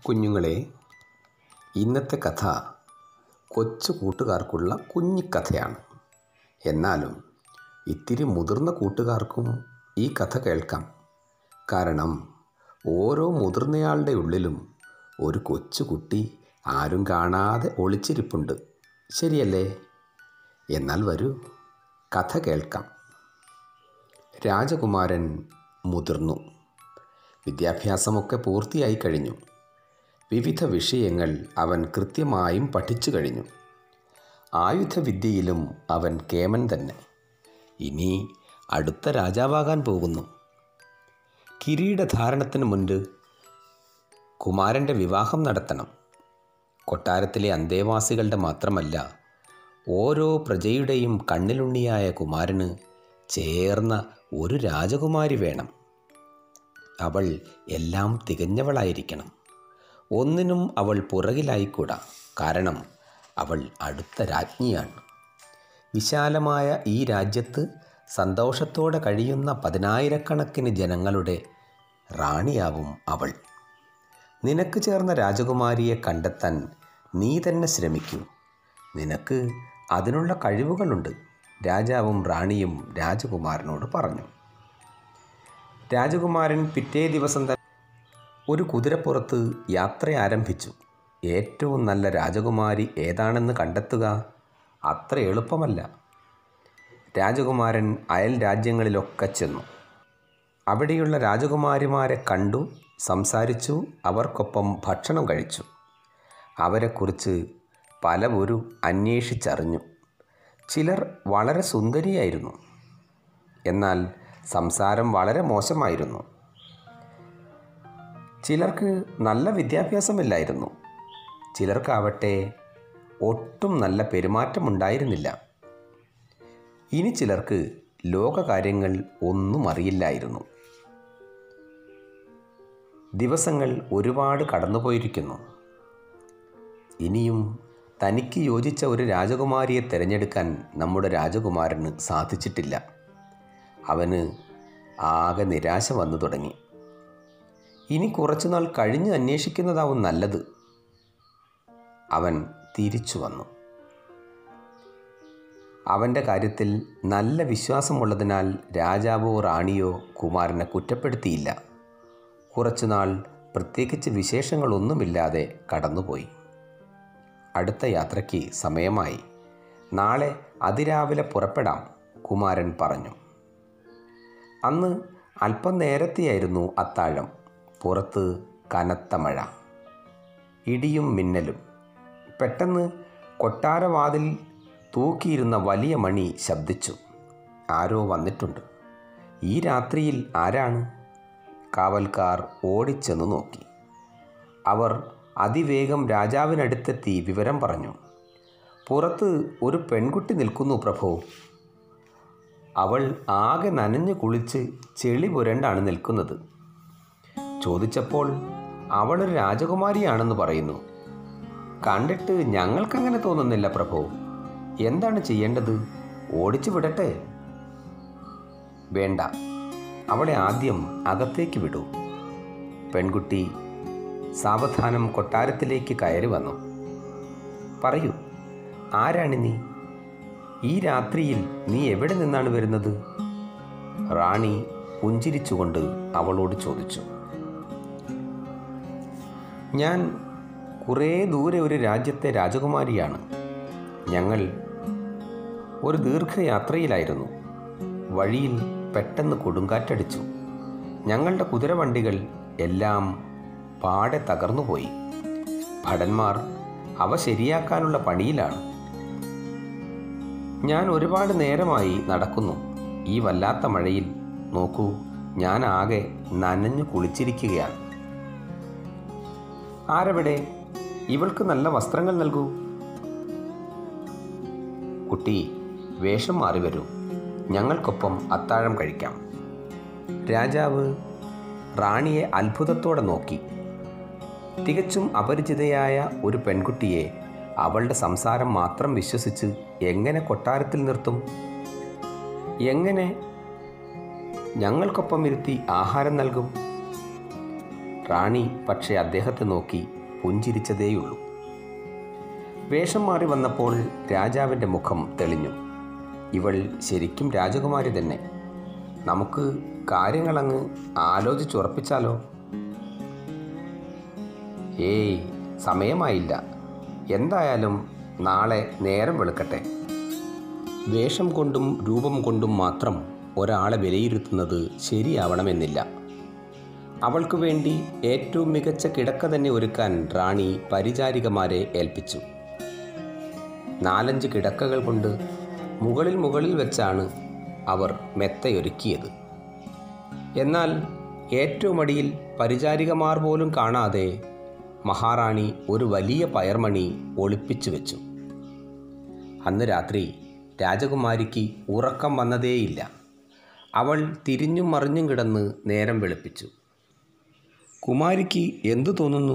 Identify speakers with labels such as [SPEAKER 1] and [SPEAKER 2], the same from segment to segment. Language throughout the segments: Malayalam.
[SPEAKER 1] കുഞ്ഞുങ്ങളെ ഇന്നത്തെ കഥ കൊച്ചു കൂട്ടുകാർക്കുള്ള കുഞ്ഞിക്കഥയാണ് എന്നാലും ഇത്തിരി മുതിർന്ന കൂട്ടുകാർക്കും ഈ കഥ കേൾക്കാം കാരണം ഓരോ മുതിർന്നയാളുടെ ഉള്ളിലും ഒരു കൊച്ചു കുട്ടി ആരും കാണാതെ ഒളിച്ചിരിപ്പുണ്ട് ശരിയല്ലേ എന്നാൽ വരൂ കഥ കേൾക്കാം രാജകുമാരൻ മുതിർന്നു വിദ്യാഭ്യാസമൊക്കെ പൂർത്തിയായി കഴിഞ്ഞു വിവിധ വിഷയങ്ങൾ അവൻ കൃത്യമായും പഠിച്ചു കഴിഞ്ഞു ആയുധവിദ്യയിലും അവൻ കേമൻ തന്നെ ഇനി അടുത്ത രാജാവാകാൻ പോകുന്നു കിരീടധാരണത്തിന് മുൻപ് കുമാരൻ്റെ വിവാഹം നടത്തണം കൊട്ടാരത്തിലെ അന്തേവാസികളുടെ മാത്രമല്ല ഓരോ പ്രജയുടെയും കണ്ണിലുണ്ണിയായ കുമാരന് ചേർന്ന ഒരു രാജകുമാരി വേണം അവൾ എല്ലാം തികഞ്ഞവളായിരിക്കണം ഒന്നിനും അവൾ പുറകിലായിക്കൂടാ കാരണം അവൾ അടുത്ത രാജ്ഞിയാണ് വിശാലമായ ഈ രാജ്യത്ത് സന്തോഷത്തോടെ കഴിയുന്ന പതിനായിരക്കണക്കിന് ജനങ്ങളുടെ റാണിയാവും അവൾ നിനക്ക് ചേർന്ന രാജകുമാരിയെ കണ്ടെത്താൻ നീ തന്നെ ശ്രമിക്കൂ നിനക്ക് അതിനുള്ള കഴിവുകളുണ്ട് രാജാവും റാണിയും രാജകുമാരനോട് പറഞ്ഞു രാജകുമാരൻ പിറ്റേ ദിവസം തന്നെ ഒരു കുതിരപ്പുറത്ത് യാത്ര ആരംഭിച്ചു ഏറ്റവും നല്ല രാജകുമാരി ഏതാണെന്ന് കണ്ടെത്തുക അത്ര എളുപ്പമല്ല രാജകുമാരൻ അയൽ രാജ്യങ്ങളിലൊക്കെ ചെന്നു അവിടെയുള്ള രാജകുമാരിമാരെ കണ്ടു സംസാരിച്ചു അവർക്കൊപ്പം ഭക്ഷണം കഴിച്ചു അവരെക്കുറിച്ച് പലവരും അന്വേഷിച്ചറിഞ്ഞു ചിലർ വളരെ സുന്ദരിയായിരുന്നു എന്നാൽ സംസാരം വളരെ മോശമായിരുന്നു ചിലർക്ക് നല്ല വിദ്യാഭ്യാസമില്ലായിരുന്നു ചിലർക്കാവട്ടെ ഒട്ടും നല്ല പെരുമാറ്റമുണ്ടായിരുന്നില്ല ഇനി ചിലർക്ക് ലോകകാര്യങ്ങൾ ഒന്നും അറിയില്ലായിരുന്നു ദിവസങ്ങൾ ഒരുപാട് കടന്നുപോയിരിക്കുന്നു ഇനിയും തനിക്ക് യോജിച്ച ഒരു രാജകുമാരിയെ തിരഞ്ഞെടുക്കാൻ നമ്മുടെ രാജകുമാരന് സാധിച്ചിട്ടില്ല അവന് ആകെ നിരാശ വന്നു തുടങ്ങി ഇനി കുറച്ചുനാൾ കഴിഞ്ഞ് അന്വേഷിക്കുന്നതാവും നല്ലത് അവൻ തിരിച്ചു വന്നു അവൻ്റെ കാര്യത്തിൽ നല്ല വിശ്വാസമുള്ളതിനാൽ രാജാവോ റാണിയോ കുമാരനെ കുറ്റപ്പെടുത്തിയില്ല കുറച്ചുനാൾ പ്രത്യേകിച്ച് വിശേഷങ്ങളൊന്നുമില്ലാതെ കടന്നുപോയി അടുത്ത യാത്രയ്ക്ക് സമയമായി നാളെ അതിരാവിലെ പുറപ്പെടാം കുമാരൻ പറഞ്ഞു അന്ന് അല്പം നേരത്തെയായിരുന്നു അത്താഴം പുറത്ത് കനത്ത മഴ ഇടിയും മിന്നലും പെട്ടെന്ന് കൊട്ടാരവാതിൽ തൂക്കിയിരുന്ന വലിയ മണി ശബ്ദിച്ചു ആരോ വന്നിട്ടുണ്ട് ഈ രാത്രിയിൽ ആരാണ് കാവൽക്കാർ ഓടിച്ചെന്ന് നോക്കി അവർ അതിവേഗം രാജാവിനടുത്തെത്തി വിവരം പറഞ്ഞു പുറത്ത് ഒരു പെൺകുട്ടി നിൽക്കുന്നു പ്രഭു അവൾ ആകെ നനഞ്ഞു കുളിച്ച് ചെളി പുരണ്ടാണ് നിൽക്കുന്നത് ചോദിച്ചപ്പോൾ അവളൊരു രാജകുമാരിയാണെന്ന് പറയുന്നു കണ്ടിട്ട് ഞങ്ങൾക്കങ്ങനെ തോന്നുന്നില്ല പ്രഭു എന്താണ് ചെയ്യേണ്ടത് ഓടിച്ചു വിടട്ടെ വേണ്ട അവളെ ആദ്യം അകത്തേക്ക് വിടൂ പെൺകുട്ടി സാവധാനം കൊട്ടാരത്തിലേക്ക് കയറി വന്നു പറയൂ ആരാണ് നീ ഈ രാത്രിയിൽ നീ എവിടെ നിന്നാണ് വരുന്നത് റാണി പുഞ്ചിരിച്ചുകൊണ്ട് അവളോട് ചോദിച്ചു ഞാൻ കുറേ ദൂരെ ഒരു രാജ്യത്തെ രാജകുമാരിയാണ് ഞങ്ങൾ ഒരു ദീർഘയാത്രയിലായിരുന്നു വഴിയിൽ പെട്ടെന്ന് കൊടുങ്കാറ്റടിച്ചു ഞങ്ങളുടെ കുതിരവണ്ടികൾ എല്ലാം പാടെ തകർന്നുപോയി ഭടന്മാർ അവ ശരിയാക്കാനുള്ള പണിയിലാണ് ഞാൻ ഒരുപാട് നേരമായി നടക്കുന്നു ഈ വല്ലാത്ത മഴയിൽ നോക്കൂ ഞാൻ ആകെ നനഞ്ഞു കുളിച്ചിരിക്കുകയാണ് ആരെവിടെ ഇവൾക്ക് നല്ല വസ്ത്രങ്ങൾ നൽകൂ കുട്ടി വേഷം മാറി വരൂ ഞങ്ങൾക്കൊപ്പം അത്താഴം കഴിക്കാം രാജാവ് റാണിയെ അത്ഭുതത്തോടെ നോക്കി തികച്ചും അപരിചിതയായ ഒരു പെൺകുട്ടിയെ അവളുടെ സംസാരം മാത്രം വിശ്വസിച്ച് എങ്ങനെ കൊട്ടാരത്തിൽ നിർത്തും എങ്ങനെ ഞങ്ങൾക്കൊപ്പം ഇരുത്തി ആഹാരം നൽകും റാണി പക്ഷേ അദ്ദേഹത്തെ നോക്കി പുഞ്ചിരിച്ചതേയുള്ളൂ വേഷം മാറി വന്നപ്പോൾ രാജാവിൻ്റെ മുഖം തെളിഞ്ഞു ഇവൾ ശരിക്കും രാജകുമാരി തന്നെ നമുക്ക് കാര്യങ്ങളങ്ങ് ആലോചിച്ചുറപ്പിച്ചാലോ ഏയ് സമയമായില്ല എന്തായാലും നാളെ നേരം വെളുക്കട്ടെ വേഷം കൊണ്ടും രൂപം കൊണ്ടും മാത്രം ഒരാളെ വിലയിരുത്തുന്നത് ശരിയാവണമെന്നില്ല അവൾക്ക് വേണ്ടി ഏറ്റവും മികച്ച കിടക്ക തന്നെ ഒരുക്കാൻ റാണി പരിചാരികമാരെ ഏൽപ്പിച്ചു നാലഞ്ച് കിടക്കകൾ കൊണ്ട് മുകളിൽ മുകളിൽ വെച്ചാണ് അവർ മെത്തയൊരുക്കിയത് എന്നാൽ ഏറ്റവും അടിയിൽ പരിചാരികമാർ പോലും കാണാതെ മഹാറാണി ഒരു വലിയ പയർമണി ഒളിപ്പിച്ചു വെച്ചു അന്ന് രാത്രി രാജകുമാരിക്ക് ഉറക്കം വന്നതേയില്ല അവൾ തിരിഞ്ഞും മറിഞ്ഞും കിടന്ന് നേരം വെളുപ്പിച്ചു കുമാരിക്ക് എന്തു തോന്നുന്നു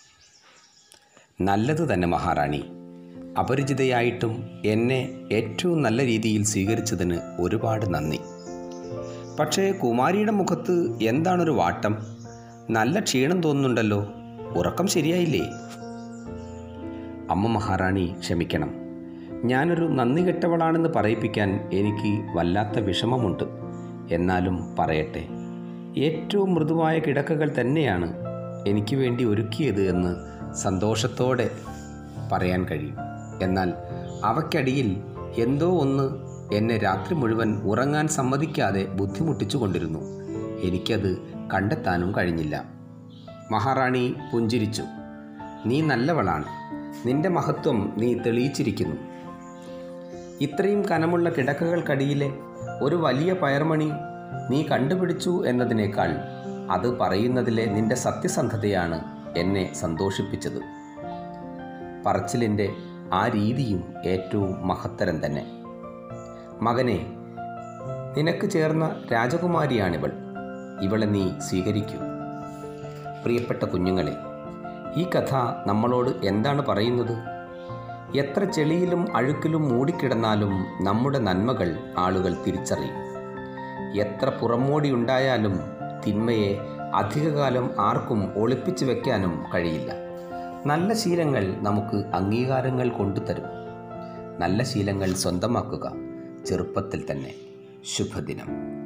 [SPEAKER 1] നല്ലത് തന്നെ മഹാറാണി അപരിചിതയായിട്ടും എന്നെ ഏറ്റവും നല്ല രീതിയിൽ സ്വീകരിച്ചതിന് ഒരുപാട് നന്ദി പക്ഷേ കുമാരിയുടെ മുഖത്ത് എന്താണൊരു വാട്ടം നല്ല ക്ഷീണം തോന്നുന്നുണ്ടല്ലോ ഉറക്കം ശരിയായില്ലേ അമ്മ മഹാറാണി ക്ഷമിക്കണം ഞാനൊരു നന്ദി കെട്ടവളാണെന്ന് പറയിപ്പിക്കാൻ എനിക്ക് വല്ലാത്ത വിഷമമുണ്ട് എന്നാലും പറയട്ടെ ഏറ്റവും മൃദുവായ കിടക്കകൾ തന്നെയാണ് എനിക്ക് വേണ്ടി ഒരുക്കിയത് എന്ന് സന്തോഷത്തോടെ പറയാൻ കഴിയും എന്നാൽ അവയ്ക്കടിയിൽ എന്തോ ഒന്ന് എന്നെ രാത്രി മുഴുവൻ ഉറങ്ങാൻ സമ്മതിക്കാതെ ബുദ്ധിമുട്ടിച്ചു കൊണ്ടിരുന്നു എനിക്കത് കണ്ടെത്താനും കഴിഞ്ഞില്ല മഹാറാണി പുഞ്ചിരിച്ചു നീ നല്ലവളാണ് നിന്റെ മഹത്വം നീ തെളിയിച്ചിരിക്കുന്നു ഇത്രയും കനമുള്ള കിടക്കകൾക്കടിയിലെ ഒരു വലിയ പയർമണി നീ കണ്ടുപിടിച്ചു എന്നതിനേക്കാൾ അത് പറയുന്നതിലെ നിന്റെ സത്യസന്ധതയാണ് എന്നെ സന്തോഷിപ്പിച്ചത് പറച്ചിലിൻ്റെ ആ രീതിയും ഏറ്റവും മഹത്തരം തന്നെ മകനെ നിനക്ക് ചേർന്ന രാജകുമാരിയാണിവൾ ഇവളെ നീ സ്വീകരിക്കൂ പ്രിയപ്പെട്ട കുഞ്ഞുങ്ങളെ ഈ കഥ നമ്മളോട് എന്താണ് പറയുന്നത് എത്ര ചെളിയിലും അഴുക്കിലും മൂടിക്കിടന്നാലും നമ്മുടെ നന്മകൾ ആളുകൾ തിരിച്ചറിയും എത്ര പുറമോടിയുണ്ടായാലും തിന്മയെ അധികകാലം ആർക്കും ഒളിപ്പിച്ചു വെക്കാനും കഴിയില്ല നല്ല ശീലങ്ങൾ നമുക്ക് അംഗീകാരങ്ങൾ കൊണ്ടുതരും നല്ല ശീലങ്ങൾ സ്വന്തമാക്കുക ചെറുപ്പത്തിൽ തന്നെ ശുഭദിനം